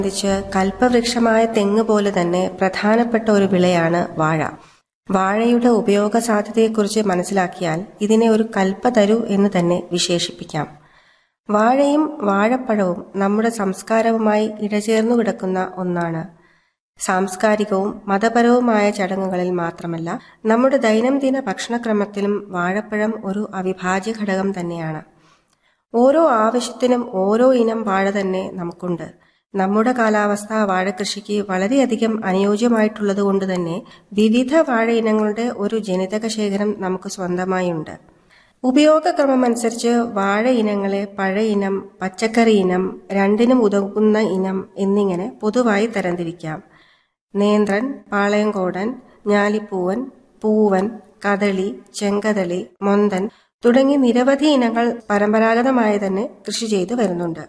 സംബന്ധിച്ച് കൽപ്പവൃക്ഷമായ തെങ്ങ് പോലെ തന്നെ പ്രധാനപ്പെട്ട ഒരു വിളയാണ് വാഴ വാഴയുടെ ഉപയോഗ സാധ്യതയെക്കുറിച്ച് മനസ്സിലാക്കിയാൽ ഇതിനെ ഒരു കൽപ്പതരു എന്ന് തന്നെ വിശേഷിപ്പിക്കാം വാഴയും വാഴപ്പഴവും നമ്മുടെ സംസ്കാരവുമായി ഇഴചേർന്നു കിടക്കുന്ന ഒന്നാണ് സാംസ്കാരികവും മതപരവുമായ ചടങ്ങുകളിൽ മാത്രമല്ല നമ്മുടെ ദൈനംദിന ഭക്ഷണക്രമത്തിലും വാഴപ്പഴം ഒരു അവിഭാജ്യ ഘടകം തന്നെയാണ് ഓരോ ആവശ്യത്തിനും ഓരോ ഇനം വാഴ തന്നെ നമുക്കുണ്ട് നമ്മുടെ കാലാവസ്ഥ വാഴകൃഷിക്ക് വളരെയധികം അനുയോജ്യമായിട്ടുള്ളത് കൊണ്ട് തന്നെ വിവിധ വാഴ ഇനങ്ങളുടെ ഒരു ജനിതക ശേഖരം നമുക്ക് സ്വന്തമായുണ്ട് ഉപയോഗക്രമമനുസരിച്ച് വാഴ ഇനങ്ങളെ പഴ ഇനം പച്ചക്കറി ഇനം രണ്ടിനും ഉതകുന്ന ഇനം എന്നിങ്ങനെ പൊതുവായി തരംതിരിക്കാം നേന്ത്രൻ പാളയംകോടൻ ഞാലിപ്പൂവൻ പൂവൻ കദളി ചെങ്കദളി മൊന്തൻ തുടങ്ങി നിരവധി ഇനങ്ങൾ പരമ്പരാഗതമായി തന്നെ കൃഷി ചെയ്തു വരുന്നുണ്ട്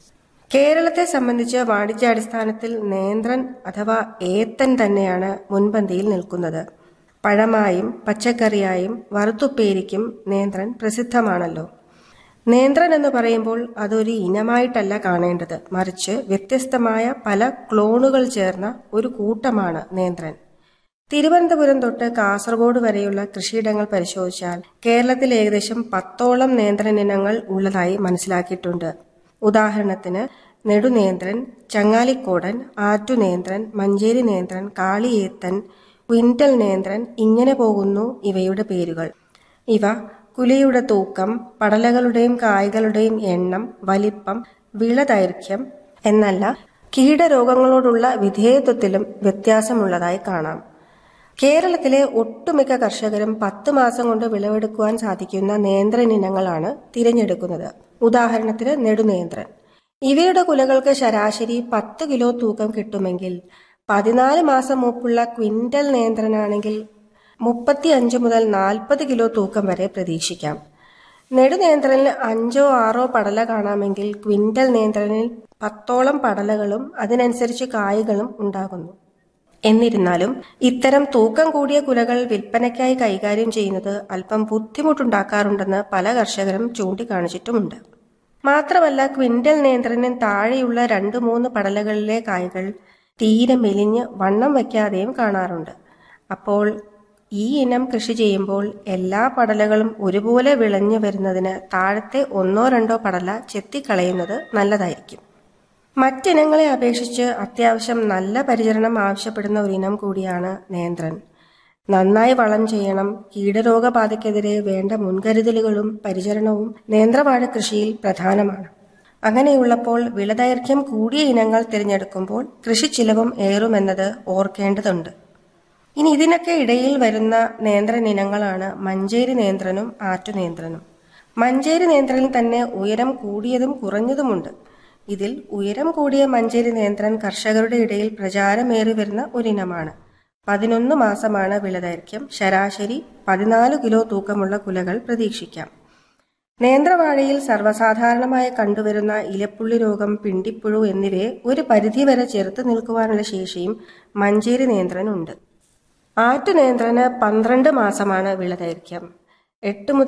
കേരളത്തെ സംബന്ധിച്ച് വാണിജ്യാടിസ്ഥാനത്തിൽ നേന്ത്രൻ അഥവാ ഏത്തൻ തന്നെയാണ് മുൻപന്തിയിൽ നിൽക്കുന്നത് പഴമായും പച്ചക്കറിയായും വറുത്തുപ്പേരിക്കും നേന്ത്രൻ പ്രസിദ്ധമാണല്ലോ നേന്ത്രൻ എന്ന് പറയുമ്പോൾ അതൊരു ഇനമായിട്ടല്ല കാണേണ്ടത് മറിച്ച് വ്യത്യസ്തമായ പല ക്ലോണുകൾ ചേർന്ന ഒരു കൂട്ടമാണ് നേന്ത്രൻ തിരുവനന്തപുരം തൊട്ട് കാസർഗോഡ് വരെയുള്ള കൃഷിയിടങ്ങൾ പരിശോധിച്ചാൽ കേരളത്തിൽ ഏകദേശം പത്തോളം നേന്ത്രൻ ഇനങ്ങൾ ഉള്ളതായി മനസ്സിലാക്കിയിട്ടുണ്ട് ഉദാഹരണത്തിന് നെടുനേന്ത്രൻ ചങ്ങാലിക്കോടൻ ആറ്റുനേന്ത്രൻ മഞ്ചേരി നേന്ത്രൻ കാളിയേത്തൻ ക്വിന്റൽ നേന്ത്രൻ ഇങ്ങനെ പോകുന്നു ഇവയുടെ പേരുകൾ ഇവ കുലയുടെ തൂക്കം പടലകളുടെയും കായ്കളുടെയും എണ്ണം വലിപ്പം വിളദൈർഘ്യം എന്നല്ല കീടരോഗങ്ങളോടുള്ള വിധേയത്വത്തിലും വ്യത്യാസമുള്ളതായി കാണാം കേരളത്തിലെ ഒട്ടുമിക്ക കർഷകരും പത്ത് മാസം കൊണ്ട് വിളവെടുക്കുവാൻ സാധിക്കുന്ന നേന്ത്രൻ ഇനങ്ങളാണ് തിരഞ്ഞെടുക്കുന്നത് ഉദാഹരണത്തിന് നെടുനേന്ത്രൻ ഇവയുടെ കുലകൾക്ക് ശരാശരി പത്ത് കിലോ തൂക്കം കിട്ടുമെങ്കിൽ പതിനാല് മാസം മൂപ്പുള്ള ക്വിന്റൽ നേന്ത്രനാണെങ്കിൽ മുപ്പത്തി അഞ്ച് മുതൽ നാൽപ്പത് കിലോ തൂക്കം വരെ പ്രതീക്ഷിക്കാം നെടുനേന്ത്രനിൽ അഞ്ചോ ആറോ പടല കാണാമെങ്കിൽ ക്വിന്റൽ നേന്ത്രനിൽ പത്തോളം പടലകളും അതിനനുസരിച്ച് കായ്കളും ഉണ്ടാകുന്നു എന്നിരുന്നാലും ഇത്തരം തൂക്കം കൂടിയ കുലകൾ വിൽപ്പനയ്ക്കായി കൈകാര്യം ചെയ്യുന്നത് അല്പം ബുദ്ധിമുട്ടുണ്ടാക്കാറുണ്ടെന്ന് പല കർഷകരും ചൂണ്ടിക്കാണിച്ചിട്ടുമുണ്ട് മാത്രമല്ല ക്വിന്റൽ നിയന്ത്രണം താഴെയുള്ള രണ്ട് മൂന്ന് പടലകളിലെ കായ്കൾ തീരെ മെലിഞ്ഞ് വണ്ണം വയ്ക്കാതെയും കാണാറുണ്ട് അപ്പോൾ ഈ ഇനം കൃഷി ചെയ്യുമ്പോൾ എല്ലാ പടലകളും ഒരുപോലെ വിളഞ്ഞു വരുന്നതിന് താഴത്തെ ഒന്നോ രണ്ടോ പടല ചെത്തിക്കളയുന്നത് നല്ലതായിരിക്കും മറ്റിനങ്ങളെ അപേക്ഷിച്ച് അത്യാവശ്യം നല്ല പരിചരണം ആവശ്യപ്പെടുന്ന ഒരു ഇനം കൂടിയാണ് നേന്ത്രൻ നന്നായി വളം ചെയ്യണം കീടരോഗബാധയ്ക്കെതിരെ വേണ്ട മുൻകരുതലുകളും പരിചരണവും നേന്ത്രവാഴ കൃഷിയിൽ പ്രധാനമാണ് അങ്ങനെയുള്ളപ്പോൾ വിളദൈർഘ്യം കൂടിയ ഇനങ്ങൾ തിരഞ്ഞെടുക്കുമ്പോൾ കൃഷി ചിലവും ഏറുമെന്നത് ഓർക്കേണ്ടതുണ്ട് ഇനി ഇതിനൊക്കെ ഇടയിൽ വരുന്ന നേന്ത്രൻ ഇനങ്ങളാണ് മഞ്ചേരി നേന്ത്രനും ആറ്റുനേന്ത്രനും മഞ്ചേരി നേന്ത്രനിൽ തന്നെ ഉയരം കൂടിയതും കുറഞ്ഞതുമുണ്ട് ഇതിൽ ഉയരം കൂടിയ മഞ്ചേരി നേന്ത്രൻ കർഷകരുടെ ഇടയിൽ പ്രചാരമേറി വരുന്ന ഒരിനമാണ് പതിനൊന്ന് മാസമാണ് വിളദൈർഘ്യം ശരാശരി പതിനാല് കിലോ തൂക്കമുള്ള കുലകൾ പ്രതീക്ഷിക്കാം നേന്ത്രവാഴയിൽ സർവ്വസാധാരണമായി കണ്ടുവരുന്ന ഇലപ്പുള്ളി രോഗം പിണ്ടിപ്പുഴു എന്നിവയെ ഒരു പരിധിവരെ ചെറുത്തു നിൽക്കുവാനുള്ള ശേഷിയും മഞ്ചേരി നേന്ത്രനുണ്ട് ആറ്റുനേന്ത്രന് പന്ത്രണ്ട് മാസമാണ് വിളദൈർഘ്യം എട്ട് മുതൽ